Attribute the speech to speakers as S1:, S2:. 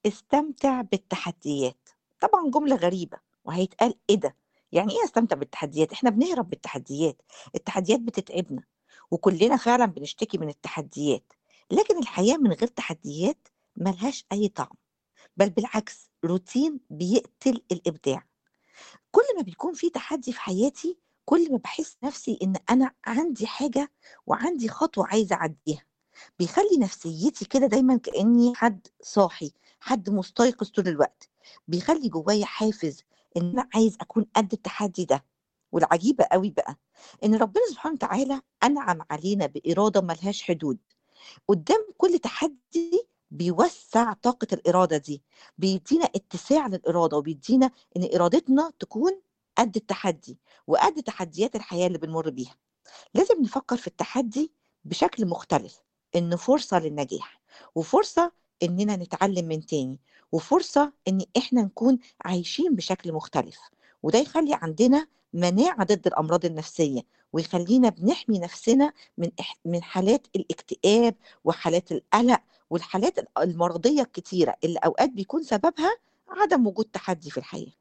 S1: استمتع بالتحديات. طبعًا جملة غريبة، وهيتقال إيه ده! يعني إيه أستمتع بالتحديات؟ إحنا بنهرب من التحديات، التحديات بتتعبنا، وكلنا فعلًا بنشتكي من التحديات، لكن الحياة من غير تحديات ما لهاش أي طعم، بل بالعكس روتين بيقتل الإبداع. كل ما بيكون في تحدي في حياتي، كل ما باحس نفسي إن أنا عندي حاجة وعندي خطوة عايزة أعدّيها، بيخلّي نفسيتي كده دايمًا كإني حد صاحي، حد مستيقظ طول الوقت، بيخلّي جوايا حافز إن أنا عايز أكون قد التحدي ده. والعجيبة أوي بقى، إن ربنا سبحانه وتعالى أنعم علينا بإرادة ما لهاش حدود، قدّام كل تحدي بيوسّع طاقة الإرادة دي، بيدّينا اتساع للإرادة، وبيدّينا إن إرادتنا تكون قد التحدي، وقد تحديات الحياة اللي بنمُر بيها. لازم نفكّر في التحدي بشكل مختلف، إنه فرصة للنجاح، وفرصة إننا نتعلم من تاني، وفرصة إن إحنا نكون عايشين بشكل مختلف، وده يخلّي عندنا مناعة ضد الأمراض النفسية، ويخلّينا بنحمي نفسنا من إح من حالات الاكتئاب، وحالات القلق، والحالات ال المرضية الكتيرة اللي أوقات بيكون سببها عدم وجود تحدي في الحياة.